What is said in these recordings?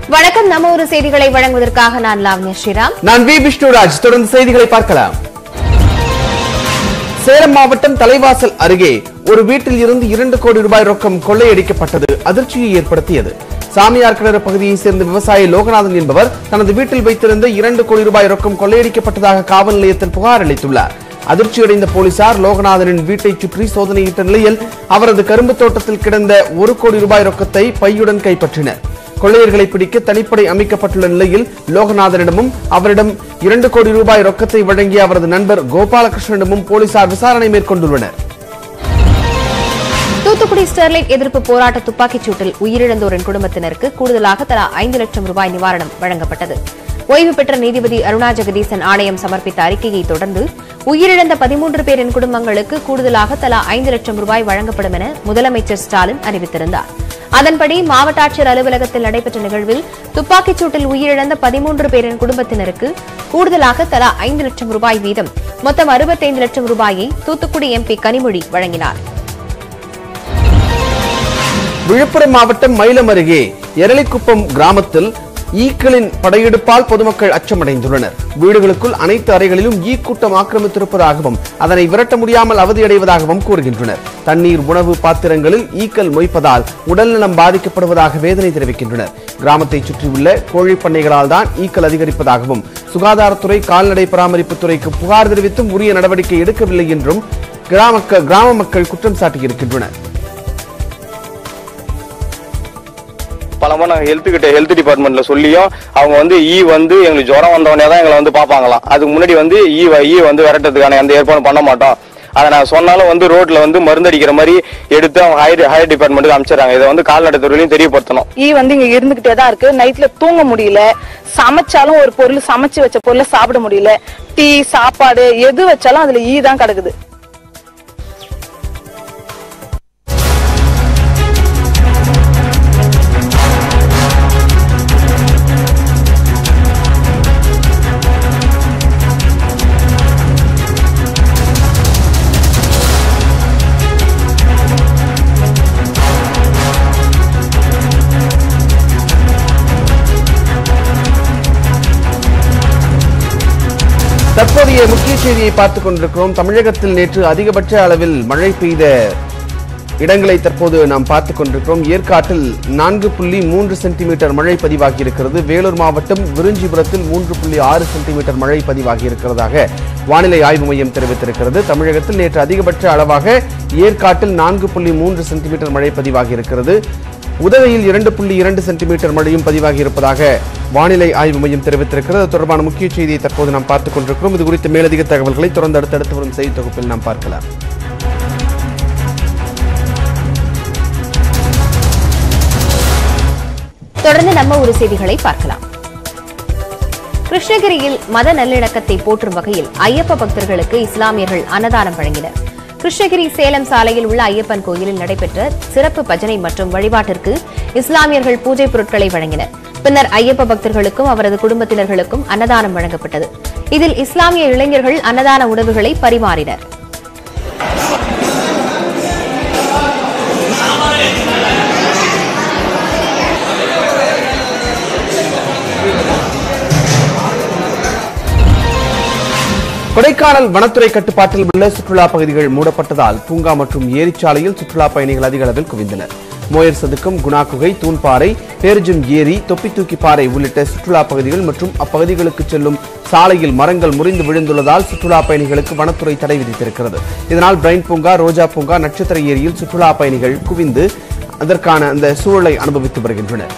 வணக்கம் நம்ம ஒரு செய்திகளை வழங்குவதற்காக நான் லாவண்யா ஸ்ரீராம் நான் வி விஷ்ணுராஜ் தொடர்ந்து செய்திகளை பார்க்கலாம் சேலம் மாவட்டம் தலைவாசல் அருகே ஒரு வீட்டில் இருந்து இரண்டு கோடி ரூபாய் ரொக்கம் கொள்ளையடிக்கப்பட்டது அதிர்ச்சியை ஏற்படுத்தியது சாமியார் கிணறு பகுதியைச் சேர்ந்த விவசாயி லோகநாதன் என்பவர் தனது வீட்டில் வைத்திருந்த இரண்டு கோடி ரூபாய் ரொக்கம் கொள்ளையடிக்கப்பட்டதாக காவல் நிலையத்தில் புகார் அளித்துள்ளார் அதிர்ச்சியடைந்த போலீசார் லோகநாதனின் வீட்டை சுற்றி சோதனையிட்ட நிலையில் அவரது கரும்பு தோட்டத்தில் கிடந்த ஒரு கோடி ரூபாய் ரொக்கத்தை பையுடன் கைப்பற்றினர் கொள்ளையர்களை பிடிக்க தனிப்படை அமைக்கப்பட்டுள்ள நிலையில் லோகநாதனிடமும் அவரிடம் இரண்டு கோடி ரூபாய் ரொக்கத்தை வழங்கிய அவரது நண்பர் கோபாலகிருஷ்ணனிடமும் போலீசார் விசாரணை மேற்கொண்டுள்ளனர் தூத்துக்குடி ஸ்டெர்லைட் எதிர்ப்பு போராட்ட துப்பாக்கிச் சூட்டில் உயிரிழந்தோரின் குடும்பத்தினருக்கு கூடுதலாக தலா ஐந்து லட்சம் ரூபாய் நிவாரணம் வழங்கப்பட்டது ஓய்வு பெற்ற நீதிபதி அருணா ஜெகதீசன் ஆணையம் சமர்ப்பித்த அறிக்கையை தொடர்ந்து உயிரிழந்த பதிமூன்று பேரின் குடும்பங்களுக்கு கூடுதலாக தலா ஐந்து லட்சம் ரூபாய் வழங்கப்படும் என முதலமைச்சர் ஸ்டாலின் அறிவித்திருந்தார் அதன்படி மாவட்ட ஆட்சியர் அலுவலகத்தில் நடைபெற்ற நிகழ்வில் துப்பாக்கிச் சூட்டில் உயிரிழந்த பதிமூன்று பேரின் குடும்பத்தினருக்கு கூடுதலாக தலா ஐந்து லட்சம் ரூபாய் வீதம் மொத்தம் அறுபத்தைந்து லட்சம் ரூபாயை தூத்துக்குடி எம்பி கனிமொழி வழங்கினார் விழுப்புரம் மாவட்டம் மயிலம் அருகே எரளிக்குப்பம் கிராமத்தில் ஈக்களின் படையெடுப்பால் பொதுமக்கள் அச்சமடைந்துள்ளனர் வீடுகளுக்குள் அனைத்து அறைகளிலும் ஈ கூட்டம் ஆக்கிரமித்திருப்பதாகவும் அதனை விரட்ட முடியாமல் அவதியடைவதாகவும் கூறுகின்றனர் தண்ணீர் உணவு பாத்திரங்களில் ஈக்கள் மொய்ப்பதால் உடல்நலம் பாதிக்கப்படுவதாக வேதனை தெரிவிக்கின்றனர் கிராமத்தை சுற்றியுள்ள கோழிப் பண்ணைகளால் தான் ஈக்கள் அதிகரிப்பதாகவும் சுகாதாரத்துறை கால்நடை பராமரிப்புத் துறைக்கு புகார் தெரிவித்தும் உரிய நடவடிக்கை எடுக்கவில்லை என்றும் கிராம கிராம மக்கள் குற்றம் சாட்டியிருக்கின்றனர் பலமா நாங்க ஹெல்த் கிட்ட ஹெல்த் டிபார்ட்மெண்ட்ல சொல்லியும் அவங்க வந்து ஈ வந்து எங்களுக்கு ஜுரம் வந்தவொடனே தான் எங்களை வந்து பார்ப்பாங்களாம் அதுக்கு முன்னாடி வந்து ஈ வ- ஈ வந்து விரட்டுறதுக்கான எந்த ஏற்பாடும் பண்ண மாட்டோம் அதை நான் சொன்னாலும் வந்து ரோட்ல வந்து மருந்து அடிக்கிற மாதிரி எடுத்து அவங்க ஹையர் ஹையர் டிபார்ட்மெண்ட்டுக்கு அனுப்பிச்சிடறாங்க இதை வந்து கால்நடை துறையிலையும் தெரியப்படுத்தணும் ஈ வந்து இங்க இருந்துகிட்டே தான் இருக்கு நைட்ல தூங்க முடியல சமைச்சாலும் ஒரு பொருள் சமைச்சு வச்ச பொருளை சாப்பிட முடியல டீ சாப்பாடு எது வச்சாலும் அதுல ஈ தான் கிடக்குது தற்போதைய முக்கிய செய்தியை பார்த்துக் கொண்டிருக்கிறோம் தமிழகத்தில் நேற்று அதிகபட்ச அளவில் மழை பெய்த இடங்களை தற்போது நாம் பார்த்துக் கொண்டிருக்கிறோம் ஏற்காட்டில் நான்கு புள்ளி மூன்று சென்டிமீட்டர் மழை பதிவாகி இருக்கிறது வேலூர் மாவட்டம் விருஞ்சிபுரத்தில் மூன்று புள்ளி ஆறு சென்டிமீட்டர் மழை பதிவாகி இருக்கிறதாக வானிலை ஆய்வு மையம் தெரிவித்திருக்கிறது தமிழகத்தில் நேற்று அதிகபட்ச அளவாக ஏற்காட்டில் நான்கு புள்ளி மூன்று சென்டிமீட்டர் மழை பதிவாகி இருக்கிறது உதகையில் இரண்டு புள்ளி இரண்டு சென்டிமீட்டர் மழையும் பதிவாகி இருப்பதாக வானிலை ஆய்வு மையம் தெரிவித்திருக்கிறது அது தொடர்பான முக்கிய செய்தியை தற்போது நாம் பார்த்துக் கொண்டிருக்கிறோம் இது குறித்த மேலதிக தகவல்களை தொடர்ந்து அடுத்தடுத்து வரும் செய்தி தொகுப்பில் நாம் பார்க்கலாம் தொடர்ந்து நம்ம ஒரு செய்திகளை பார்க்கலாம் கிருஷ்ணகிரியில் மத நல்லிணக்கத்தை போற்றும் வகையில் ஐயப்ப பக்தர்களுக்கு இஸ்லாமியர்கள் அன்னதானம் வழங்கினர் கிருஷ்ணகிரி சேலம் சாலையில் உள்ள ஐயப்பன் கோயிலில் நடைபெற்ற சிறப்பு பஜனை மற்றும் வழிபாட்டிற்கு இஸ்லாமியர்கள் பூஜை பொருட்களை வழங்கினர் பின்னர் ஐயப்ப பக்தர்களுக்கும் அவரது குடும்பத்தினர்களுக்கும் அன்னதானம் வழங்கப்பட்டது இதில் இஸ்லாமிய இளைஞர்கள் அன்னதான உணவுகளை பரிமாறினர் கொடைக்கானல் வனத்துறை கட்டுப்பாட்டில் உள்ள சுற்றுலா பகுதிகள் மூடப்பட்டதால் பூங்கா மற்றும் ஏரிச்சாலையில் சுற்றுலா பயணிகள் அதிக அளவில் குவிந்தனர் மோயர் சதுக்கம் குணா குகை தூண்பாறை பேர்ஜும் ஏரி தொப்பி தூக்கி பாறை உள்ளிட்ட சுற்றுலா பகுதிகள் மற்றும் அப்பகுதிகளுக்கு செல்லும் சாலையில் மரங்கள் முறிந்து விழுந்துள்ளதால் சுற்றுலா பயணிகளுக்கு வனத்துறை தடை விதித்திருக்கிறது இதனால் பிரைன் பூங்கா ரோஜா பூங்கா நட்சத்திர ஏரியில் சுற்றுலா பயணிகள் குவிந்து அதற்கான அந்த சூழலை அனுபவித்து வருகின்றனர்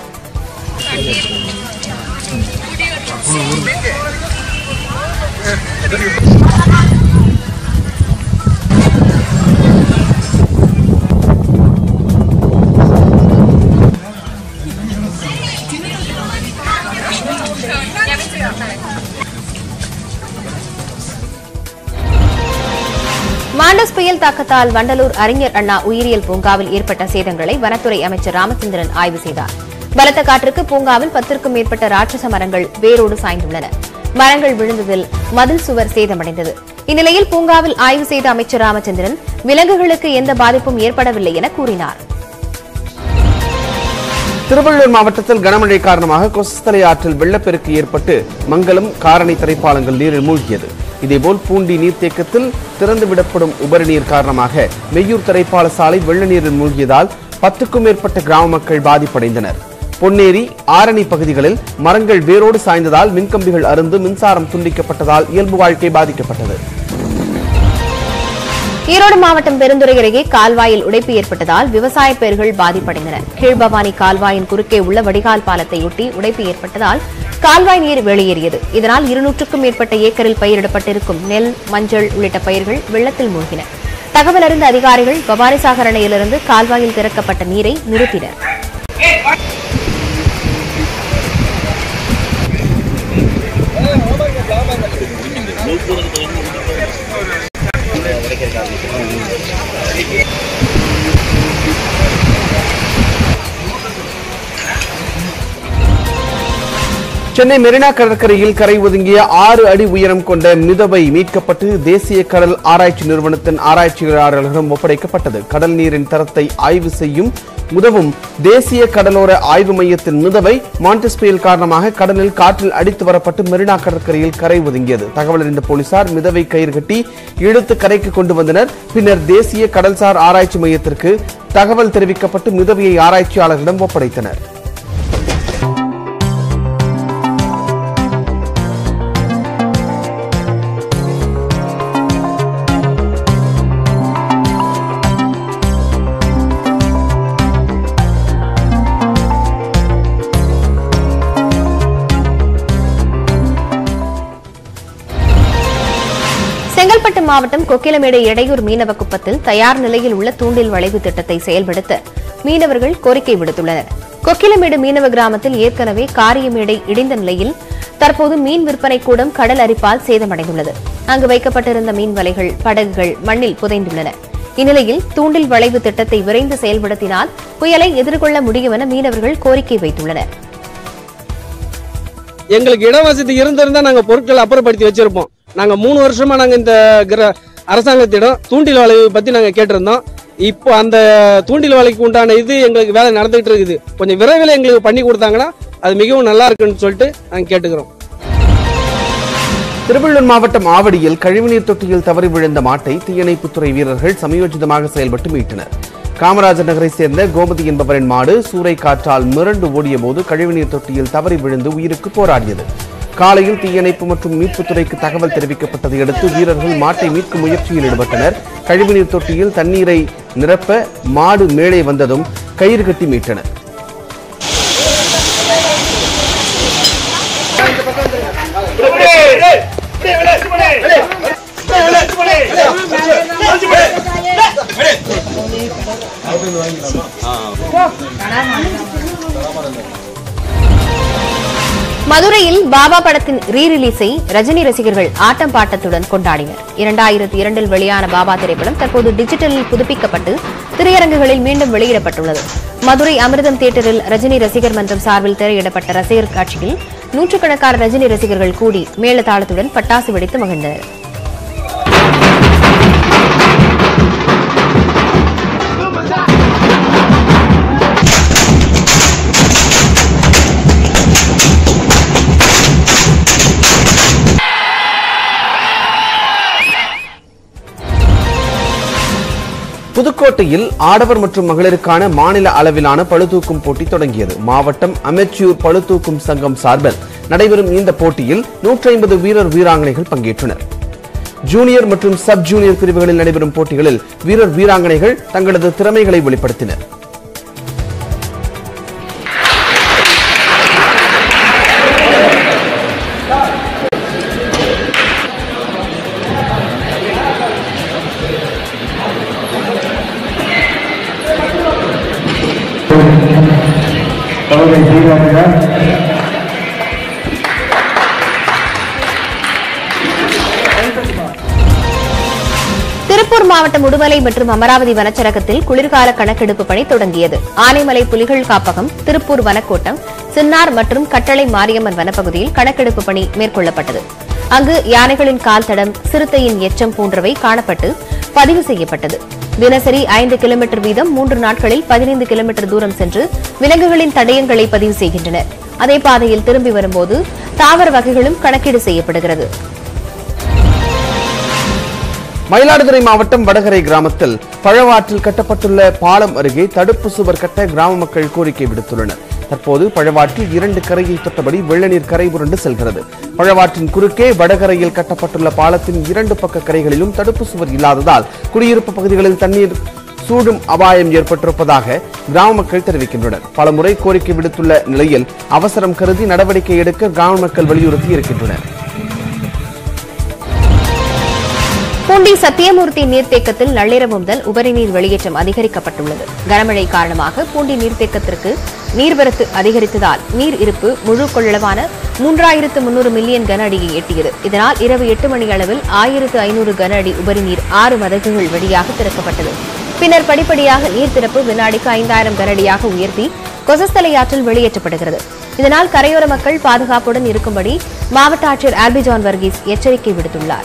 மாண்டஸ் புயல் தாக்கத்தால் வண்டலூர் அறிஞர் அண்ணா உயிரியல் பூங்காவில் ஏற்பட்ட சேதங்களை வனத்துறை அமைச்சர் ராமச்சந்திரன் ஆய்வு செய்தார் பலத்த காற்றுக்கு பூங்காவில் பத்திற்கும் மேற்பட்ட ராட்சச மரங்கள் வேரோடு சாய்ந்துள்ளன மரங்கள் விழுந்ததில் மதில் சுவர் சேதமடைந்தது இந்நிலையில் பூங்காவில் ஆய்வு செய்த அமைச்சர் ராமச்சந்திரன் விலங்குகளுக்கு எந்த பாதிப்பும் ஏற்படவில்லை என கூறினார் திருவள்ளூர் மாவட்டத்தில் கனமழை காரணமாக கொசஸ்தலை ஆற்றில் வெள்ளப்பெருக்கு ஏற்பட்டு மங்கலம் காரணி திரைப்பாலங்கள் நீரில் மூழ்கியது இதேபோல் பூண்டி நீர்த்தேக்கத்தில் திறந்துவிடப்படும் உபரிநீர் காரணமாக மெய்யூர் திரைப்பால சாலை வெள்ள நீரில் மூழ்கியதால் பத்துக்கும் மேற்பட்ட கிராம மக்கள் பாதிப்படைந்தனர் பொன்னேரி ஆரணி பகுதிகளில் மரங்கள் வேரோடு சாய்ந்ததால் மின்கம்பிகள் அருந்து மின்சாரம் துண்டிக்கப்பட்டதால் இயல்பு வாழ்க்கை பாதிக்கப்பட்டது ஈரோடு மாவட்டம் பெருந்துறை அருகே கால்வாயில் உடைப்பு ஏற்பட்டதால் விவசாய பயிர்கள் பாதிப்படைந்தன கீழ்பவானி கால்வாயின் குறுக்கே உள்ள வடிகால் பாலத்தையொட்டி உடைப்பு ஏற்பட்டதால் கால்வாய் நீர் வெளியேறியது இதனால் இருநூற்றுக்கும் மேற்பட்ட ஏக்கரில் பயிரிடப்பட்டிருக்கும் நெல் மஞ்சள் உள்ளிட்ட பயிர்கள் வெள்ளத்தில் மூழ்கின தகவல் அறிந்த அதிகாரிகள் பவானிசாகர் அணையிலிருந்து கால்வாயில் திறக்கப்பட்ட நீரை நிறுத்தினர் சென்னை மெரினா கடற்கரையில் கரை ஒதுங்கிய ஆறு அடி உயரம் கொண்ட மிதவை மீட்கப்பட்டு தேசிய கடல் ஆராய்ச்சி நிறுவனத்தின் ஆராய்ச்சியாளர்களிடம் ஒப்படைக்கப்பட்டது கடல் நீரின் தரத்தை ஆய்வு செய்யும் உதவும் தேசிய கடலோர ஆய்வு மையத்தின் மிதவை மான்டிஸ் புயல் காரணமாக கடலில் காற்றில் அடித்து வரப்பட்டு மெரினா கடற்கரையில் கரை ஒதுங்கியது தகவல் அறிந்த போலீசார் மிதவை கயிறு கட்டி இழுத்து கரைக்கு கொண்டு வந்தனர் பின்னர் தேசிய கடல்சார் ஆராய்ச்சி மையத்திற்கு தகவல் தெரிவிக்கப்பட்டு மிதவையை ஆராய்ச்சியாளர்களிடம் ஒப்படைத்தனர் செங்கல்பட்டு மாவட்டம் கொக்கிலமேடு இடையூர் மீனவ குப்பத்தில் தயார் நிலையில் உள்ள தூண்டில் வளைவு திட்டத்தை செயல்படுத்த மீனவர்கள் கோரிக்கை விடுத்துள்ளனர் கொக்கிலமேடு மீனவ கிராமத்தில் ஏற்கனவே காரியமேடை இடிந்த நிலையில் தற்போது மீன் விற்பனை கூடம் கடல் அரிப்பால் சேதமடைந்துள்ளது அங்கு வைக்கப்பட்டிருந்த மீன் வலைகள் படகுகள் மண்ணில் புதைந்துள்ளன இந்நிலையில் தூண்டில் வளைவு திட்டத்தை விரைந்து செயல்படுத்தினால் புயலை எதிர்கொள்ள முடியும் என மீனவர்கள் கோரிக்கை வைத்துள்ளனர் எங்களுக்கு இட வசதி இருந்திருந்தா நாங்க பொருட்களை அப்புறப்படுத்தி வச்சிருப்போம் நாங்க மூணு வருஷமா நாங்க இந்த கிர- அரசாங்கத்திடம் தூண்டில் வளைவு பத்தி நாங்க கேட்டிருந்தோம் இப்போ அந்த தூண்டில் வலைக்கு உண்டான இது எங்களுக்கு வேலை நடந்துகிட்டு இருக்குது கொஞ்சம் விரைவில் எங்களுக்கு பண்ணி கொடுத்தாங்கன்னா அது மிகவும் நல்லா இருக்குன்னு சொல்லிட்டு நாங்க கேட்டுக்கிறோம் திருவள்ளூர் மாவட்டம் ஆவடியில் கழிவுநீர் தொட்டியில் தவறி விழுந்த மாட்டை தீயணைப்புத்துறை வீரர்கள் சமயோஜிதமாக செயல்பட்டு மீட்டனர் காமராஜர் நகரை சேர்ந்த கோமதி என்பவரின் மாடு சூறை காற்றால் மிரண்டு ஓடிய போது கழிவுநீர் தொட்டியில் தவறி விழுந்து உயிருக்கு போராடியது காலையில் தீயணைப்பு மற்றும் மீட்புத்துறைக்கு தகவல் தெரிவிக்கப்பட்டதை அடுத்து வீரர்கள் மாட்டை மீட்கும் முயற்சியில் ஈடுபட்டனர் கழிவுநீர் தொட்டியில் தண்ணீரை நிரப்ப மாடு மேலே வந்ததும் கயிறு கட்டி மீட்டனர் மதுரையில் பாபா படத்தின் ரீ ரிலீஸை ரஜினி ரசிகர்கள் ஆட்டம் பாட்டத்துடன் கொண்டாடினர் இரண்டாயிரத்தி இரண்டில் வெளியான பாபா திரைப்படம் தற்போது டிஜிட்டலில் புதுப்பிக்கப்பட்டு திரையரங்குகளில் மீண்டும் வெளியிடப்பட்டுள்ளது மதுரை அமிர்தம் தியேட்டரில் ரஜினி ரசிகர் மன்றம் சார்பில் திரையிடப்பட்ட ரசிகர் காட்சியில் நூற்றுக்கணக்கான ரஜினி ரசிகர்கள் கூடி மேளதாளத்துடன் பட்டாசு வெடித்து மகிழ்ந்தனர் புதுக்கோட்டையில் ஆடவர் மற்றும் மகளிருக்கான மாநில அளவிலான பளுதூக்கும் போட்டி தொடங்கியது மாவட்டம் அமெச்சூர் பளுதூக்கும் சங்கம் சார்பில் நடைபெறும் இந்த போட்டியில் 150 வீரர் வீராங்கனைகள் பங்கேற்றனர் ஜூனியர் மற்றும் சப் ஜூனியர் பிரிவுகளில் நடைபெறும் போட்டிகளில் வீரர் வீராங்கனைகள் தங்களது திறமைகளை வெளிப்படுத்தினர் திருப்பூர் மாவட்டம் உடுமலை மற்றும் அமராவதி வனச்சரகத்தில் குளிர்கால கணக்கெடுப்பு பணி தொடங்கியது ஆனைமலை புலிகள் காப்பகம் திருப்பூர் வனக்கோட்டம் சின்னார் மற்றும் கட்டளை மாரியம்மன் வனப்பகுதியில் கணக்கெடுப்பு பணி மேற்கொள்ளப்பட்டது அங்கு யானைகளின் கால் தடம் சிறுத்தையின் எச்சம் போன்றவை காணப்பட்டு பதிவு செய்யப்பட்டது தினசரி ஐந்து கிலோமீட்டர் வீதம் மூன்று நாட்களில் பதினைந்து கிலோமீட்டர் தூரம் சென்று விலங்குகளின் தடயங்களை பதிவு செய்கின்றனர் அதே பாதையில் திரும்பி வரும்போது தாவர வகைகளும் கணக்கீடு செய்யப்படுகிறது மயிலாடுதுறை மாவட்டம் வடகரை கிராமத்தில் பழவாற்றில் கட்டப்பட்டுள்ள பாலம் அருகே தடுப்பு சுவர் கட்ட கிராம மக்கள் கோரிக்கை விடுத்துள்ளனர் தற்போது பழவாற்றில் இரண்டு கரையை தொட்டபடி வெள்ளநீர் கரை புரண்டு செல்கிறது பழவாற்றின் குறுக்கே வடகரையில் கட்டப்பட்டுள்ள பாலத்தின் இரண்டு பக்க கரைகளிலும் தடுப்பு சுவர் இல்லாததால் குடியிருப்பு பகுதிகளில் தண்ணீர் சூடும் அபாயம் ஏற்பட்டிருப்பதாக கிராம மக்கள் தெரிவிக்கின்றனர் பலமுறை கோரிக்கை விடுத்துள்ள நிலையில் அவசரம் கருதி நடவடிக்கை எடுக்க கிராம மக்கள் வலியுறுத்தி இருக்கின்றனர் பூண்டி சத்தியமூர்த்தி நீர்த்தேக்கத்தில் நள்ளிரவு முதல் உபரிநீர் வெளியேற்றம் அதிகரிக்கப்பட்டுள்ளது கனமழை காரணமாக பூண்டி நீர்த்தேக்கத்திற்கு நீர்வரத்து அதிகரித்ததால் நீர் இருப்பு முழு கொள்ளளவான மூன்றாயிரத்து முன்னூறு மில்லியன் கன அடியை எட்டியது இதனால் இரவு எட்டு மணி அளவில் ஆயிரத்து ஐநூறு கன அடி உபரிநீர் ஆறு மதகுகள் வழியாக திறக்கப்பட்டது பின்னர் படிப்படியாக நீர் திறப்பு வினாடிக்கு ஐந்தாயிரம் கன அடியாக உயர்த்தி கொசஸ்தலை ஆற்றில் வெளியேற்றப்படுகிறது இதனால் கரையோர மக்கள் பாதுகாப்புடன் இருக்கும்படி மாவட்ட ஆட்சியர் ஆல்பிஜான் வர்கீஸ் எச்சரிக்கை விடுத்துள்ளார்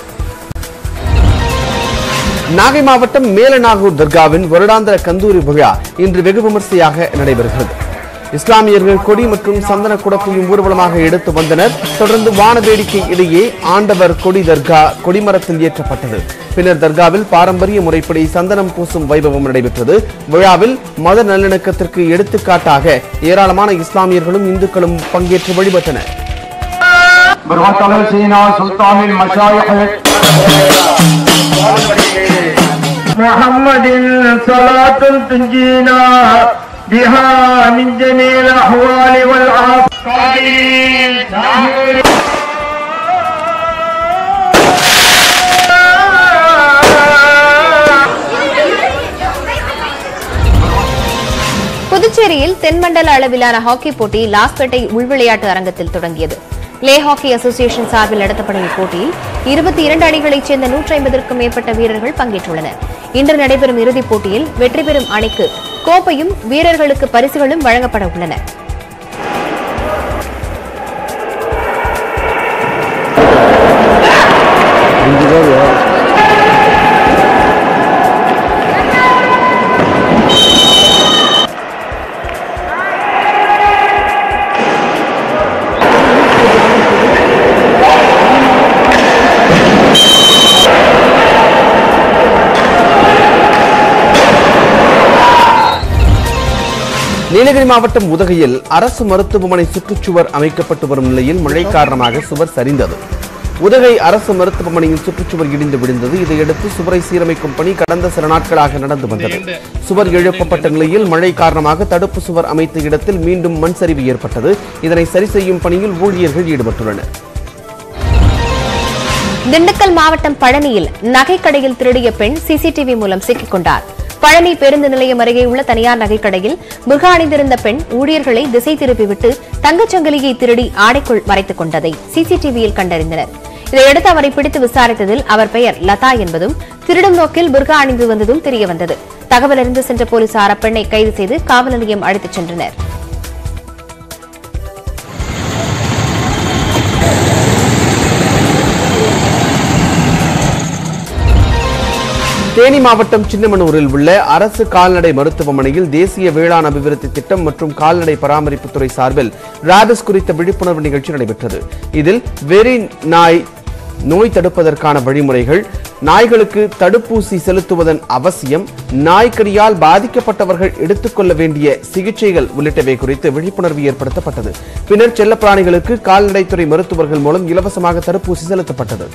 நாகை மாவட்டம் மேலநாகூர் தர்காவின் வருடாந்திர கந்தூரி விழா இன்று வெகு விமர்சையாக நடைபெறுகிறது இஸ்லாமியர்கள் கொடி மற்றும் சந்தன குடத்தையும் ஊர்வலமாக எடுத்து வந்தனர் தொடர்ந்து வான வேடிக்கை இடையே ஆண்டவர் கொடி தர்கா கொடிமரத்தில் ஏற்றப்பட்டது பின்னர் தர்காவில் பாரம்பரிய முறைப்படி சந்தனம் பூசும் வைபவம் நடைபெற்றது விழாவில் மத நல்லிணக்கத்திற்கு எடுத்துக்காட்டாக ஏராளமான இஸ்லாமியர்களும் இந்துக்களும் பங்கேற்று வழிபட்டனர் برهة سينا سلطان المشايخ محمد صلاة تنجينا بها من جميع الأحوال والعافية புதுச்சேரியில் தென்மண்டல அளவிலான ஹாக்கி போட்டி லாஸ்பேட்டை உள்விளையாட்டு அரங்கத்தில் தொடங்கியது லே ஹாக்கி அசோசியேஷன் சார்பில் நடத்தப்படும் இப்போட்டியில் இருபத்தி இரண்டு அணிகளைச் சேர்ந்த நூற்றி ஐம்பதற்கும் மேற்பட்ட வீரர்கள் பங்கேற்றுள்ளனர் இன்று நடைபெறும் இறுதிப் போட்டியில் வெற்றி பெறும் அணிக்கு கோப்பையும் வீரர்களுக்கு பரிசுகளும் வழங்கப்பட உள்ளன நீலகிரி மாவட்டம் உதகையில் அரசு மருத்துவமனை சுற்றுச்சுவர் அமைக்கப்பட்டு வரும் நிலையில் மழை காரணமாக சுவர் சரிந்தது உதகை அரசு மருத்துவமனையின் சுற்றுச்சுவர் இடிந்து விழுந்தது இதையடுத்து சுவரை சீரமைக்கும் பணி கடந்த சில நாட்களாக நடந்து வந்தது சுவர் எழுப்பப்பட்ட நிலையில் மழை காரணமாக தடுப்பு சுவர் அமைத்த இடத்தில் மீண்டும் மண் சரிவு ஏற்பட்டது இதனை சரி செய்யும் பணியில் ஊழியர்கள் ஈடுபட்டுள்ளனர் திண்டுக்கல் மாவட்டம் பழனியில் நகைக்கடையில் திருடிய பெண் சிசிடிவி மூலம் சிக்கிக் கொண்டார் பழனி பேருந்து நிலையம் அருகே உள்ள தனியார் நகைக்கடையில் முக அணிந்திருந்த பெண் ஊழியர்களை திசை திருப்பிவிட்டு தங்கச்சங்கிலியை திருடி ஆடைக்குள் மறைத்துக் கொண்டதை சிசிடிவியில் கண்டறிந்தனர் இதையடுத்து அவரை பிடித்து விசாரித்ததில் அவர் பெயர் லதா என்பதும் திருடும் நோக்கில் புர்கா அணிந்து வந்ததும் தெரியவந்தது தகவல் அறிந்து சென்ற போலீசார் அப்பெண்ணை கைது செய்து காவல் நிலையம் அழைத்துச் சென்றனர் தேனி மாவட்டம் சின்னமனூரில் உள்ள அரசு கால்நடை மருத்துவமனையில் தேசிய வேளாண் அபிவிருத்தி திட்டம் மற்றும் கால்நடை பராமரிப்புத்துறை சார்பில் ராபிஸ் குறித்த விழிப்புணர்வு நிகழ்ச்சி நடைபெற்றது இதில் வெறி நாய் நோய் தடுப்பதற்கான வழிமுறைகள் நாய்களுக்கு தடுப்பூசி செலுத்துவதன் அவசியம் நாய்க்கடியால் பாதிக்கப்பட்டவர்கள் எடுத்துக்கொள்ள வேண்டிய சிகிச்சைகள் உள்ளிட்டவை குறித்து விழிப்புணர்வு ஏற்படுத்தப்பட்டது பின்னர் செல்லப்பிராணிகளுக்கு கால்நடைத்துறை மருத்துவர்கள் மூலம் இலவசமாக தடுப்பூசி செலுத்தப்பட்டது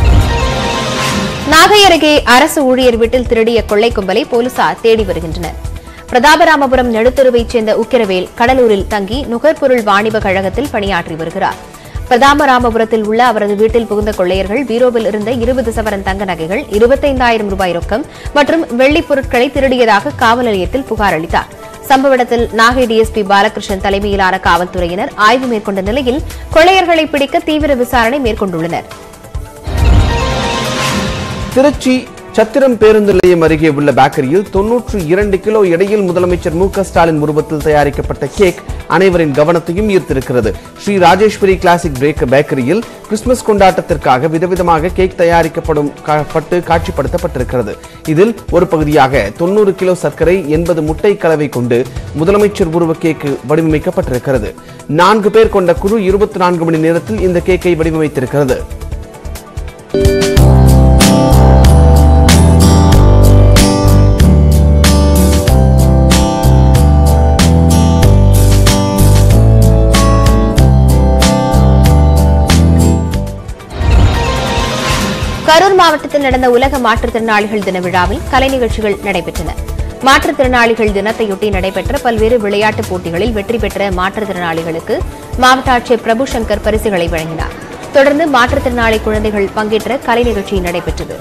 நாகை அருகே அரசு ஊழியர் வீட்டில் திருடிய கொள்ளை கும்பலை போலீசார் தேடி வருகின்றனர் பிரதாபராமபுரம் நடுத்தருவைச் சேர்ந்த உக்கிரவேல் கடலூரில் தங்கி நுகர்பொருள் வாணிப கழகத்தில் பணியாற்றி வருகிறார் பிரதாபராமபுரத்தில் உள்ள அவரது வீட்டில் புகுந்த கொள்ளையர்கள் பீரோவில் இருந்த இருபது சவரன் தங்க நகைகள் இருபத்தைந்தாயிரம் ரூபாய் ரொக்கம் மற்றும் வெள்ளிப் பொருட்களை திருடியதாக காவல் நிலையத்தில் புகார் அளித்தார் சம்பவ இடத்தில் நாகை டிஎஸ்பி பாலகிருஷ்ணன் தலைமையிலான காவல்துறையினர் ஆய்வு மேற்கொண்ட நிலையில் கொள்ளையர்களை பிடிக்க தீவிர விசாரணை மேற்கொண்டுள்ளனர் திருச்சி சத்திரம் பேருந்து நிலையம் அருகே உள்ள பேக்கரியில் தொன்னூற்று இரண்டு கிலோ எடையில் முதலமைச்சர் மு க ஸ்டாலின் உருவத்தில் தயாரிக்கப்பட்ட கேக் அனைவரின் கவனத்தையும் ஈர்த்திருக்கிறது ஸ்ரீ ராஜேஸ்வரி கிளாசிக் பிரேக் பேக்கரியில் கிறிஸ்துமஸ் கொண்டாட்டத்திற்காக விதவிதமாக கேக் தயாரிக்கப்படும் கா- பட்டு காட்சிப்படுத்தப்பட்டிருக்கிறது இதில் ஒரு பகுதியாக தொண்ணூறு கிலோ சர்க்கரை எண்பது முட்டை கலவை கொண்டு முதலமைச்சர் உருவ கேக் வடிவமைக்கப்பட்டிருக்கிறது நான்கு பேர் கொண்ட குழு இருபத்தி நான்கு மணி நேரத்தில் இந்த கேக்கை வடிவமைத்திருக்கிறது கரூர் மாவட்டத்தில் நடந்த உலக மாற்றுத்திறனாளிகள் தின விழாவில் கலை நிகழ்ச்சிகள் நடைபெற்றன மாற்றுத்திறனாளிகள் தினத்தையொட்டி நடைபெற்ற பல்வேறு விளையாட்டுப் போட்டிகளில் வெற்றி பெற்ற மாற்றுத்திறனாளிகளுக்கு மாவட்ட ஆட்சியர் பிரபு சங்கர் பரிசுகளை வழங்கினார் தொடர்ந்து மாற்றுத்திறனாளி குழந்தைகள் பங்கேற்ற கலை நிகழ்ச்சி நடைபெற்றது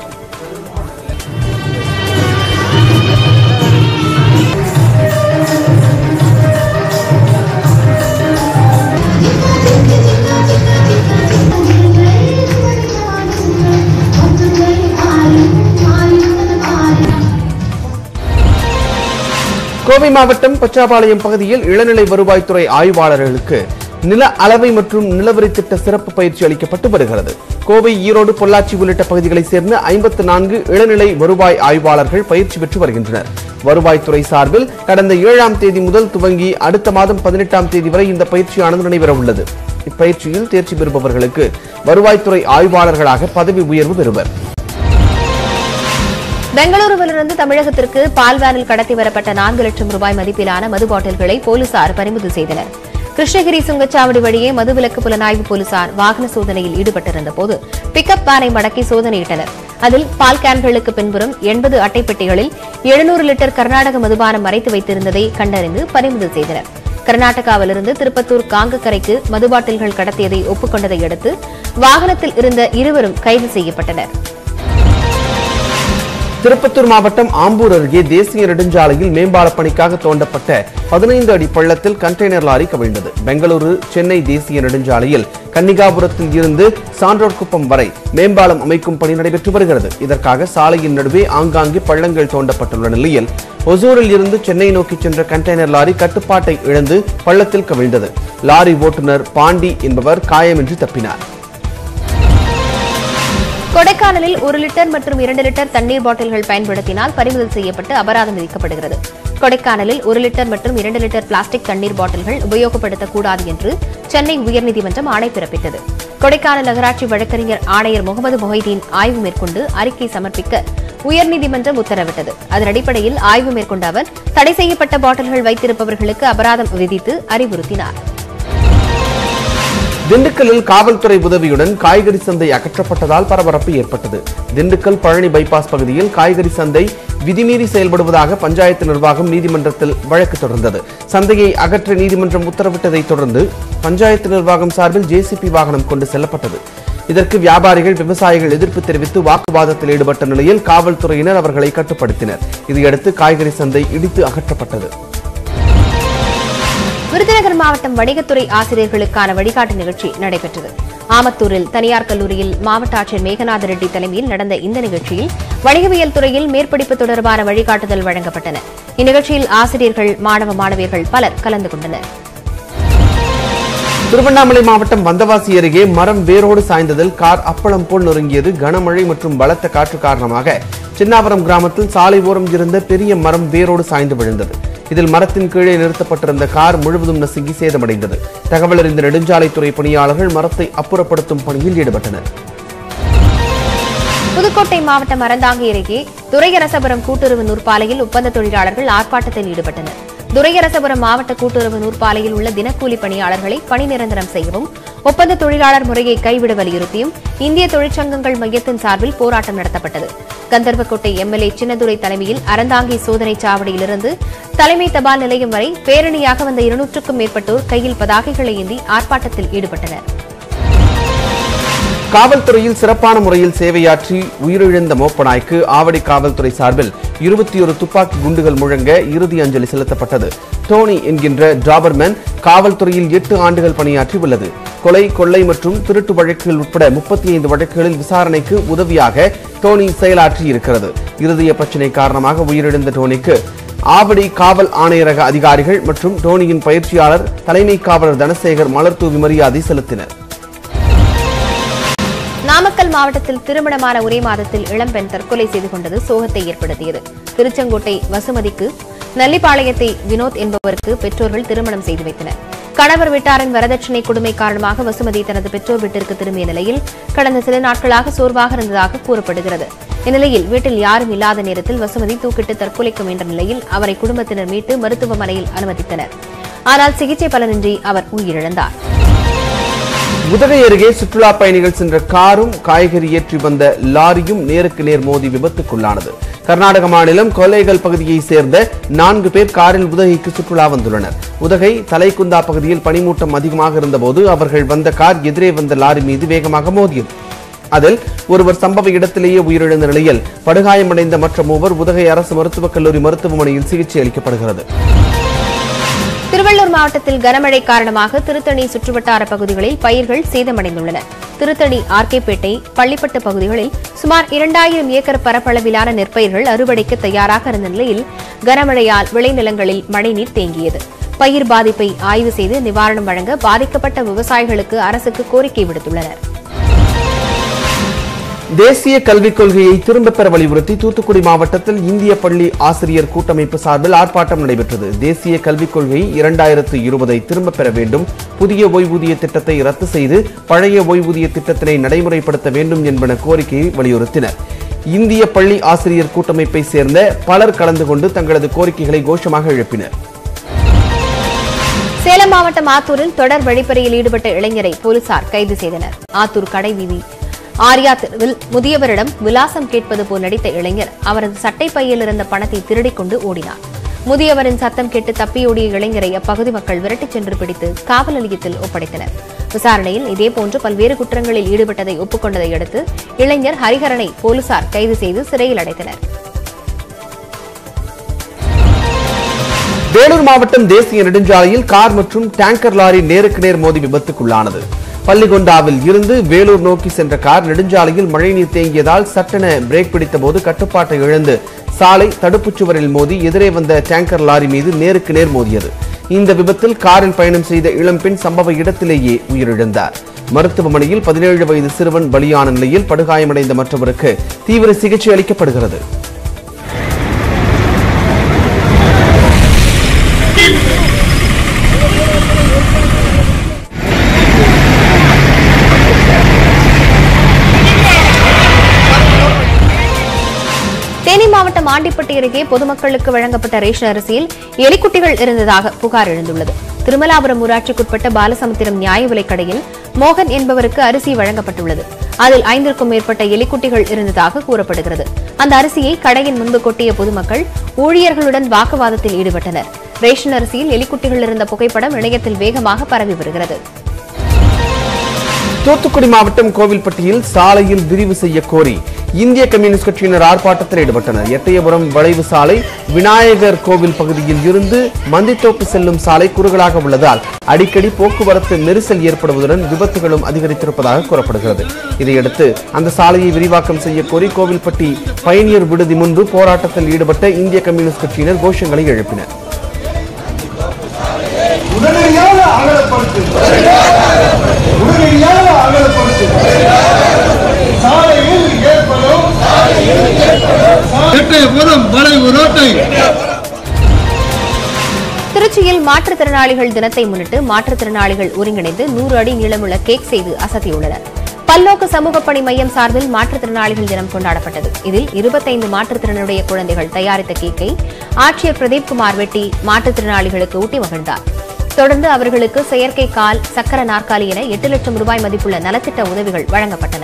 கோவை மாவட்டம் பச்சாபாளையம் பகுதியில் இளநிலை வருவாய்த்துறை ஆய்வாளர்களுக்கு நில அளவை மற்றும் நிலவரி திட்ட சிறப்பு பயிற்சி அளிக்கப்பட்டு வருகிறது கோவை ஈரோடு பொள்ளாச்சி உள்ளிட்ட பகுதிகளைச் சேர்ந்த ஐம்பத்து நான்கு இளநிலை வருவாய் ஆய்வாளர்கள் பயிற்சி பெற்று வருகின்றனர் வருவாய்த்துறை சார்பில் கடந்த ஏழாம் தேதி முதல் துவங்கி அடுத்த மாதம் பதினெட்டாம் தேதி வரை இந்த பயிற்சியானது நடைபெற உள்ளது இப்பயிற்சியில் தேர்ச்சி பெறுபவர்களுக்கு வருவாய்த்துறை ஆய்வாளர்களாக பதவி உயர்வு பெறுவர் பெங்களூருவிலிருந்து தமிழகத்திற்கு பால்வேனில் கடத்தி வரப்பட்ட நான்கு லட்சம் ரூபாய் மதிப்பிலான மது பாட்டில்களை போலீசார் பறிமுதல் செய்தனர் கிருஷ்ணகிரி சுங்கச்சாவடி வழியே மதுவிலக்கு புலனாய்வு போலீசார் வாகன சோதனையில் ஈடுபட்டிருந்த போது பிக்கப் வேனை மடக்கி சோதனையிட்டனர் அதில் பால் கேன்களுக்கு பின்புறம் எண்பது அட்டைப்பெட்டிகளில் எழுநூறு லிட்டர் கர்நாடக மதுபானம் மறைத்து வைத்திருந்ததை கண்டறிந்து பறிமுதல் செய்தனர் கர்நாடகாவிலிருந்து திருப்பத்தூர் காங்கக்கரைக்கு மது பாட்டில்கள் கடத்தியதை ஒப்புக்கொண்டதை அடுத்து வாகனத்தில் இருந்த இருவரும் கைது செய்யப்பட்டனர் திருப்பத்தூர் மாவட்டம் ஆம்பூர் அருகே தேசிய நெடுஞ்சாலையில் மேம்பால பணிக்காக தோண்டப்பட்ட பதினைந்து அடி பள்ளத்தில் கண்டெய்னர் லாரி கவிழ்ந்தது பெங்களூரு சென்னை தேசிய நெடுஞ்சாலையில் கன்னிகாபுரத்தில் இருந்து சான்றோர்குப்பம் வரை மேம்பாலம் அமைக்கும் பணி நடைபெற்று வருகிறது இதற்காக சாலையின் நடுவே ஆங்காங்கே பள்ளங்கள் தோண்டப்பட்டுள்ள நிலையில் ஒசூரில் இருந்து சென்னை நோக்கி சென்ற கண்டெய்னர் லாரி கட்டுப்பாட்டை இழந்து பள்ளத்தில் கவிழ்ந்தது லாரி ஓட்டுநர் பாண்டி என்பவர் காயமின்றி தப்பினார் கொடைக்கானலில் ஒரு லிட்டர் மற்றும் இரண்டு லிட்டர் தண்ணீர் பாட்டில்கள் பயன்படுத்தினால் பறிமுதல் செய்யப்பட்டு அபராதம் விதிக்கப்படுகிறது கொடைக்கானலில் ஒரு லிட்டர் மற்றும் இரண்டு லிட்டர் பிளாஸ்டிக் தண்ணீர் பாட்டில்கள் உபயோகப்படுத்தக்கூடாது என்று சென்னை உயர்நீதிமன்றம் ஆணை பிறப்பித்தது கொடைக்கானல் நகராட்சி வழக்கறிஞர் ஆணையர் முகமது மொஹிதீன் ஆய்வு மேற்கொண்டு அறிக்கை சமர்ப்பிக்க உயர்நீதிமன்றம் உத்தரவிட்டது அதன் அடிப்படையில் ஆய்வு மேற்கொண்ட அவர் தடை செய்யப்பட்ட பாட்டில்கள் வைத்திருப்பவர்களுக்கு அபராதம் விதித்து அறிவுறுத்தினார் திண்டுக்கல்லில் காவல்துறை உதவியுடன் காய்கறி சந்தை அகற்றப்பட்டதால் பரபரப்பு ஏற்பட்டது திண்டுக்கல் பழனி பைபாஸ் பகுதியில் காய்கறி சந்தை விதிமீறி செயல்படுவதாக பஞ்சாயத்து நிர்வாகம் நீதிமன்றத்தில் வழக்கு தொடர்ந்தது சந்தையை அகற்ற நீதிமன்றம் உத்தரவிட்டதைத் தொடர்ந்து பஞ்சாயத்து நிர்வாகம் சார்பில் ஜேசிபி வாகனம் கொண்டு செல்லப்பட்டது இதற்கு வியாபாரிகள் விவசாயிகள் எதிர்ப்பு தெரிவித்து வாக்குவாதத்தில் ஈடுபட்ட நிலையில் காவல்துறையினர் அவர்களை கட்டுப்படுத்தினர் இதையடுத்து காய்கறி சந்தை இடித்து அகற்றப்பட்டது விருதுநகர் மாவட்டம் வணிகத்துறை ஆசிரியர்களுக்கான வழிகாட்டு நிகழ்ச்சி நடைபெற்றது ஆமத்தூரில் தனியார் கல்லூரியில் மாவட்ட ஆட்சியர் மேகநாத ரெட்டி தலைமையில் நடந்த இந்த நிகழ்ச்சியில் வணிகவியல் துறையில் மேற்படிப்பு தொடர்பான வழிகாட்டுதல் வழங்கப்பட்டன இந்நிகழ்ச்சியில் ஆசிரியர்கள் மாணவ மாணவியர்கள் பலர் கலந்து கொண்டனர் திருவண்ணாமலை மாவட்டம் வந்தவாசி அருகே மரம் வேரோடு சாய்ந்ததில் கார் அப்பளம் போல் நொறுங்கியது கனமழை மற்றும் பலத்த காற்று காரணமாக சின்னாவரம் கிராமத்தில் சாலை ஓரம் இருந்த பெரிய மரம் வேரோடு சாய்ந்து விழுந்தது இதில் மரத்தின் கீழே நிறுத்தப்பட்டிருந்த கார் முழுவதும் நசுங்கி சேதமடைந்தது தகவல் அறிந்த நெடுஞ்சாலைத்துறை பணியாளர்கள் மரத்தை அப்புறப்படுத்தும் பணியில் ஈடுபட்டனர் புதுக்கோட்டை மாவட்டம் அறந்தாங்கி அருகே துரையரசபுரம் கூட்டுறவு நூற்பாலையில் ஒப்பந்த தொழிலாளர்கள் ஆர்ப்பாட்டத்தில் ஈடுபட்டனர் துரையரசபுரம் மாவட்ட கூட்டுறவு நூற்பாலையில் உள்ள தினக்கூலி பணியாளர்களை பணி நிரந்தரம் செய்யவும் ஒப்பந்த தொழிலாளர் முறையை கைவிட வலியுறுத்தியும் இந்திய தொழிற்சங்கங்கள் மையத்தின் சார்பில் போராட்டம் நடத்தப்பட்டது கந்தர்வக்கோட்டை எம்எல்ஏ சின்னதுரை தலைமையில் அறந்தாங்கி சோதனைச் சாவடியிலிருந்து தலைமை தபால் நிலையம் வரை பேரணியாக வந்த இருநூற்றுக்கும் மேற்பட்டோர் கையில் பதாகைகளை ஏந்தி ஆர்ப்பாட்டத்தில் ஈடுபட்டனர் காவல்துறையில் சிறப்பான முறையில் சேவையாற்றி உயிரிழந்த மோப்பனாய்க்கு ஆவடி காவல்துறை சார்பில் இருபத்தி ஒரு துப்பாக்கி குண்டுகள் முழங்க இறுதி அஞ்சலி செலுத்தப்பட்டது டோனி என்கின்ற டிராபர்மேன் காவல்துறையில் எட்டு ஆண்டுகள் பணியாற்றி உள்ளது கொலை கொள்ளை மற்றும் திருட்டு வழக்குகள் உட்பட முப்பத்தி ஐந்து வழக்குகளில் விசாரணைக்கு உதவியாக டோனி செயலாற்றி இருக்கிறது இருதய பிரச்சினை காரணமாக உயிரிழந்த டோனிக்கு ஆவடி காவல் ஆணையரக அதிகாரிகள் மற்றும் டோனியின் பயிற்சியாளர் தலைமை காவலர் தனசேகர் மலர்தூவி மரியாதை செலுத்தினர் நாமக்கல் மாவட்டத்தில் திருமணமான ஒரே மாதத்தில் இளம்பெண் தற்கொலை செய்து கொண்டது சோகத்தை ஏற்படுத்தியது திருச்செங்கோட்டை வசுமதிக்கு நல்லிப்பாளையத்தை வினோத் என்பவருக்கு பெற்றோர்கள் திருமணம் செய்து வைத்தனர் கணவர் வீட்டாரின் வரதட்சணை கொடுமை காரணமாக வசுமதி தனது பெற்றோர் வீட்டிற்கு திரும்பிய நிலையில் கடந்த சில நாட்களாக சோர்வாக இருந்ததாக கூறப்படுகிறது இந்நிலையில் வீட்டில் யாரும் இல்லாத நேரத்தில் வசுமதி தூக்கிட்டு தற்கொலைக்கு முயன்ற நிலையில் அவரை குடும்பத்தினர் மீட்டு மருத்துவமனையில் அனுமதித்தனர் ஆனால் சிகிச்சை பலனின்றி அவர் உயிரிழந்தார் உதகை அருகே சுற்றுலா பயணிகள் சென்ற காரும் காய்கறி ஏற்றி வந்த லாரியும் நேருக்கு நேர் மோதி விபத்துக்குள்ளானது கர்நாடக மாநிலம் கொலைகள் பகுதியைச் சேர்ந்த நான்கு பேர் காரில் உதகைக்கு சுற்றுலா வந்துள்ளனர் உதகை தலைக்குந்தா பகுதியில் பனிமூட்டம் அதிகமாக இருந்தபோது அவர்கள் வந்த கார் எதிரே வந்த லாரி மீது வேகமாக மோதியது அதில் ஒருவர் சம்பவ இடத்திலேயே உயிரிழந்த நிலையில் படுகாயமடைந்த மற்ற மூவர் உதகை அரசு மருத்துவக் கல்லூரி மருத்துவமனையில் சிகிச்சை அளிக்கப்படுகிறது திருவள்ளூர் மாவட்டத்தில் கனமழை காரணமாக திருத்தணி சுற்றுவட்டார பகுதிகளில் பயிர்கள் சேதமடைந்துள்ளன திருத்தணி ஆர்கேபேட்டை பள்ளிப்பட்டு பகுதிகளில் சுமார் இரண்டாயிரம் ஏக்கர் பரப்பளவிலான நெற்பயிர்கள் அறுவடைக்கு தயாராக இருந்த நிலையில் கனமழையால் விளைநிலங்களில் மழைநீர் தேங்கியது பயிர் பாதிப்பை ஆய்வு செய்து நிவாரணம் வழங்க பாதிக்கப்பட்ட விவசாயிகளுக்கு அரசுக்கு கோரிக்கை விடுத்துள்ளனர் தேசிய கல்விக் கொள்கையை திரும்பப் பெற வலியுறுத்தி தூத்துக்குடி மாவட்டத்தில் இந்திய பள்ளி ஆசிரியர் கூட்டமைப்பு சார்பில் ஆர்ப்பாட்டம் நடைபெற்றது தேசிய கல்விக் கொள்கை இரண்டாயிரத்து இருபதை திரும்பப் பெற வேண்டும் புதிய ஓய்வூதிய திட்டத்தை ரத்து செய்து பழைய ஓய்வூதிய திட்டத்தினை நடைமுறைப்படுத்த வேண்டும் என்பன கோரிக்கையை வலியுறுத்தினர் இந்திய பள்ளி ஆசிரியர் கூட்டமைப்பை சேர்ந்த பலர் கலந்து கொண்டு தங்களது கோரிக்கைகளை கோஷமாக எழுப்பினர் சேலம் மாவட்டம் ஆத்தூரில் தொடர் வழிப்பறியில் ஈடுபட்ட இளைஞரை போலீசார் கைது செய்தனர் ஆத்தூர் கடைவீதி ஆர்யா தெருவில் முதியவரிடம் விலாசம் கேட்பது போல் நடித்த இளைஞர் அவரது சட்டை பையில் இருந்த பணத்தை திருடிக் கொண்டு ஓடினார் முதியவரின் சத்தம் கேட்டு தப்பியோடிய இளைஞரை அப்பகுதி மக்கள் விரட்டிச் சென்று பிடித்து காவல் நிலையத்தில் ஒப்படைத்தனர் விசாரணையில் இதேபோன்று பல்வேறு குற்றங்களில் ஈடுபட்டதை ஒப்புக்கொண்டதை அடுத்து இளைஞர் ஹரிஹரனை போலீசார் கைது செய்து சிறையில் அடைத்தனர் வேலூர் மாவட்டம் தேசிய நெடுஞ்சாலையில் கார் மற்றும் டேங்கர் லாரி நேருக்கு நேர் மோதி விபத்துக்குள்ளானது பள்ளிகொண்டாவில் இருந்து வேலூர் நோக்கி சென்ற கார் நெடுஞ்சாலையில் மழைநீர் தேங்கியதால் சட்டென பிரேக் பிடித்தபோது கட்டுப்பாட்டை இழந்து சாலை தடுப்புச் சுவரில் மோதி எதிரே வந்த டேங்கர் லாரி மீது நேருக்கு நேர் மோதியது இந்த விபத்தில் காரில் பயணம் செய்த இளம்பெண் சம்பவ இடத்திலேயே உயிரிழந்தார் மருத்துவமனையில் பதினேழு வயது சிறுவன் பலியான நிலையில் படுகாயமடைந்த மற்றவருக்கு தீவிர சிகிச்சை அளிக்கப்படுகிறது தேனி மாவட்டம் ஆண்டிப்பட்டி அருகே பொதுமக்களுக்கு வழங்கப்பட்ட ரேஷன் அரிசியில் எலிக்குட்டிகள் இருந்ததாக புகார் எழுந்துள்ளது திருமலாபுரம் ஊராட்சிக்குட்பட்ட பாலசமுத்திரம் நியாய விலைக் கடையில் மோகன் என்பவருக்கு அரிசி வழங்கப்பட்டுள்ளது அதில் ஐந்திற்கும் மேற்பட்ட எலிக்குட்டிகள் இருந்ததாக கூறப்படுகிறது அந்த அரிசியை கடையின் முன்பு கொட்டிய பொதுமக்கள் ஊழியர்களுடன் வாக்குவாதத்தில் ஈடுபட்டனர் ரேஷன் அரிசியில் எலிக்குட்டிகள் இருந்த புகைப்படம் இணையத்தில் வேகமாக பரவி வருகிறது தூத்துக்குடி மாவட்டம் கோவில்பட்டியில் சாலையில் விரிவு செய்ய கோரி இந்திய கம்யூனிஸ்ட் கட்சியினர் ஆர்ப்பாட்டத்தில் ஈடுபட்டனர் எட்டயபுரம் வளைவு சாலை விநாயகர் கோவில் பகுதியில் இருந்து மந்தித்தோப்பு செல்லும் சாலை குறுகலாக உள்ளதால் அடிக்கடி போக்குவரத்து நெரிசல் ஏற்படுவதுடன் விபத்துகளும் அதிகரித்திருப்பதாக கூறப்படுகிறது இதையடுத்து அந்த சாலையை விரிவாக்கம் செய்ய கோரி கோவில்பட்டி பயணியர் விடுதி முன்பு போராட்டத்தில் ஈடுபட்ட இந்திய கம்யூனிஸ்ட் கட்சியினர் கோஷங்களை எழுப்பினர் உடனடியாக அகலப்படுத்து உடனடியாக அகலப்படுத்து சாலையில் ஏற்படும் எட்டயபுரம் வளைவு ரோட்டை திருச்சியில் மாற்றுத்திறனாளிகள் தினத்தை முன்னிட்டு மாற்றுத்திறனாளிகள் ஒருங்கிணைந்து நூறு அடி நீளமுள்ள கேக் செய்து அசத்தியுள்ளனர் பல்லோக்கு சமூக பணி மையம் சார்பில் மாற்றுத்திறனாளிகள் தினம் கொண்டாடப்பட்டது இதில் இருபத்தைந்து மாற்றுத்திறனுடைய குழந்தைகள் தயாரித்த கேக்கை ஆட்சியர் பிரதீப் குமார் வெட்டி மாற்றுத்திறனாளிகளுக்கு ஊட்டி மகிழ்ந்தார் தொடர்ந்து அவர்களுக்கு செயற்கை கால் சக்கர நாற்காலி என எட்டு லட்சம் ரூபாய் மதிப்புள்ள நலத்திட்ட உதவிகள் வழங்கப்பட்டன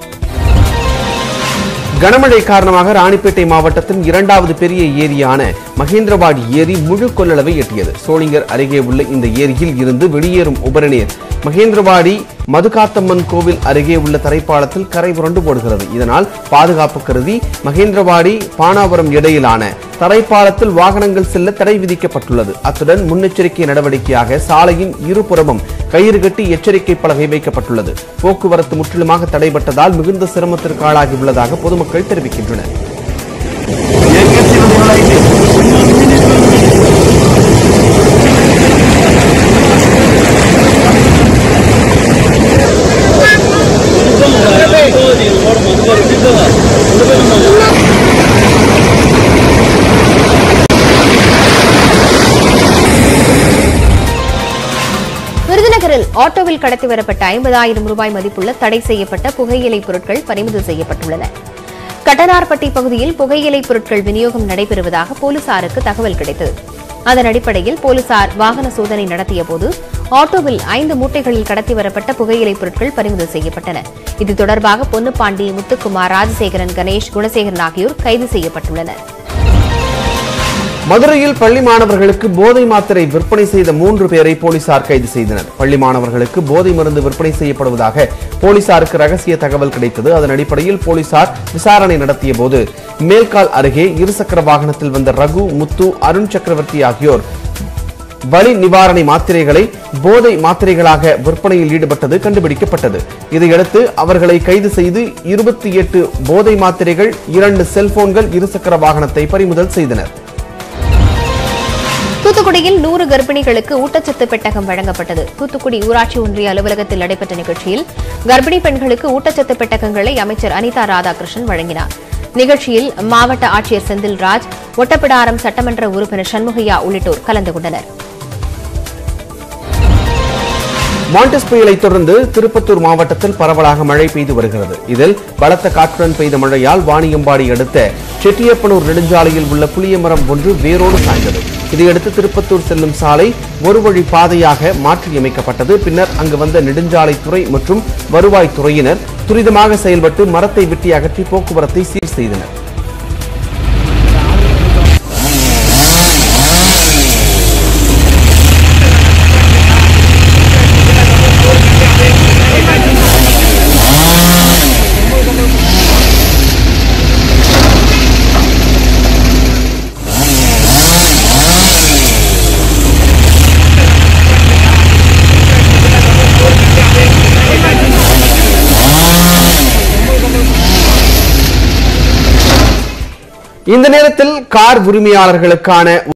கனமழை காரணமாக ராணிப்பேட்டை மாவட்டத்தின் இரண்டாவது பெரிய ஏரியான மகேந்திரவாடி ஏரி முழு கொள்ளளவை எட்டியது சோளிங்கர் அருகே உள்ள இந்த ஏரியில் இருந்து வெளியேறும் உபரிநீர் மகேந்திரவாடி மதுகாத்தம்மன் கோவில் அருகே உள்ள தரைப்பாலத்தில் கரை புரண்டு போடுகிறது இதனால் பாதுகாப்பு கருதி மகேந்திரவாடி பானாபுரம் இடையிலான தரைப்பாலத்தில் வாகனங்கள் செல்ல தடை விதிக்கப்பட்டுள்ளது அத்துடன் முன்னெச்சரிக்கை நடவடிக்கையாக சாலையின் இருபுறமும் கயிறு கட்டி எச்சரிக்கை பலகை வைக்கப்பட்டுள்ளது போக்குவரத்து முற்றிலுமாக தடைபட்டதால் மிகுந்த சிரமத்திற்கு ஆளாகியுள்ளதாக பொதுமக்கள் தெரிவிக்கின்றனர் விருதுநகரில் ஆட்டோவில் கடத்தி வரப்பட்ட ஐம்பதாயிரம் ரூபாய் மதிப்புள்ள தடை செய்யப்பட்ட புகையிலை பொருட்கள் பறிமுதல் செய்யப்பட்டுள்ளன கட்டனார்பட்டி பகுதியில் புகையிலை பொருட்கள் விநியோகம் நடைபெறுவதாக போலீசாருக்கு தகவல் கிடைத்தது அதன் அடிப்படையில் போலீசார் வாகன சோதனை நடத்தியபோது ஆட்டோவில் ஐந்து மூட்டைகளில் கடத்தி வரப்பட்ட புகையிலை பொருட்கள் பறிமுதல் செய்யப்பட்டன இது தொடர்பாக பொன்னுப்பாண்டி முத்துக்குமார் ராஜசேகரன் கணேஷ் குணசேகரன் ஆகியோர் கைது செய்யப்பட்டுள்ளனர் மதுரையில் பள்ளி மாணவர்களுக்கு போதை மாத்திரை விற்பனை செய்த மூன்று பேரை போலீசார் கைது செய்தனர் பள்ளி மாணவர்களுக்கு போதை மருந்து விற்பனை செய்யப்படுவதாக போலீசாருக்கு ரகசிய தகவல் கிடைத்தது அதன் அடிப்படையில் போலீசார் விசாரணை நடத்திய போது மேல்கால் அருகே இருசக்கர வாகனத்தில் வந்த ரகு முத்து அருண் சக்கரவர்த்தி ஆகியோர் வலி நிவாரணை மாத்திரைகளை போதை மாத்திரைகளாக விற்பனையில் ஈடுபட்டது கண்டுபிடிக்கப்பட்டது இதையடுத்து அவர்களை கைது செய்து இருபத்தி எட்டு போதை மாத்திரைகள் இரண்டு செல்போன்கள் இருசக்கர வாகனத்தை பறிமுதல் செய்தனர் தூத்துக்குடியில் நூறு கர்ப்பிணிகளுக்கு ஊட்டச்சத்து பெட்டகம் வழங்கப்பட்டது தூத்துக்குடி ஊராட்சி ஒன்றிய அலுவலகத்தில் நடைபெற்ற நிகழ்ச்சியில் கர்ப்பிணி பெண்களுக்கு ஊட்டச்சத்து பெட்டகங்களை அமைச்சர் அனிதா ராதாகிருஷ்ணன் வழங்கினார் நிகழ்ச்சியில் மாவட்ட ஆட்சியர் செந்தில்ராஜ் ஒட்டப்பிடாரம் சட்டமன்ற உறுப்பினர் சண்முகையா உள்ளிட்டோர் கலந்து கொண்டனர் மாண்டஸ் புயலை தொடர்ந்து திருப்பத்தூர் மாவட்டத்தில் பரவலாக மழை பெய்து வருகிறது இதில் பலத்த காற்றுடன் பெய்த மழையால் வாணியம்பாடி அடுத்த செட்டியப்பனூர் நெடுஞ்சாலையில் உள்ள புளிய மரம் ஒன்று வேரோடு சாய்ந்தது இதையடுத்து திருப்பத்தூர் செல்லும் சாலை ஒரு வழி பாதையாக மாற்றியமைக்கப்பட்டது பின்னர் அங்கு வந்த நெடுஞ்சாலைத்துறை மற்றும் வருவாய் துறையினர் துரிதமாக செயல்பட்டு மரத்தை வெட்டி அகற்றி போக்குவரத்தை சீர் செய்தனர் இந்த நேரத்தில் கார் உரிமையாளர்களுக்கான